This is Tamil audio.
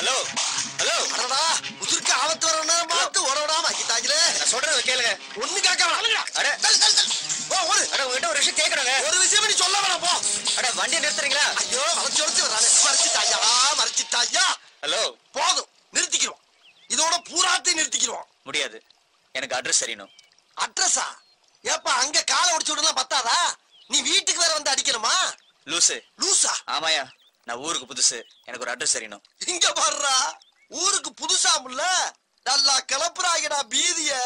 ஹலோ ஹலோ அடடா உதிர்க்கு ஆபத்து வர நேரம் பார்த்து ஓட விடாம ஆக்கிட்டாங்களே நான் சொல்றத கேளுங்க ஒண்ணு கேட்காம அட தள்ளு, தள்ளு, தள்ளு. போ, ஓடு. அட உங்ககிட்ட ஒரு விஷயம் கேட்கணுங்க ஒரு விஷயம் நீ சொல்ல வேணாம் போ அட வண்டியை நிறுத்துறீங்களா ஐயோ வளைச்சு வளைச்சு வரானே மறைச்சிட்டாயா மறைச்சிட்டாயா ஹலோ போதும் நிறுத்திக்கிறோம் இதோட பூராத்தையும் நிறுத்திக்கிறோம் முடியாது எனக்கு அட்ரஸ் தெரியணும் அட்ரஸா ஏப்பா அங்க காலை ஒடிச்சு விடலாம் பத்தாதா நீ வீட்டுக்கு வேற வந்து அடிக்கணுமா லூசு லூசா ஆமாயா நான் ஊருக்கு புதுசு எனக்கு ஒரு அட்ரஸ் தெரியணும் இங்க பாருடா ஊருக்கு புதுசாமுல்ல நல்லா கிளப்புறாங்கடா பீதிய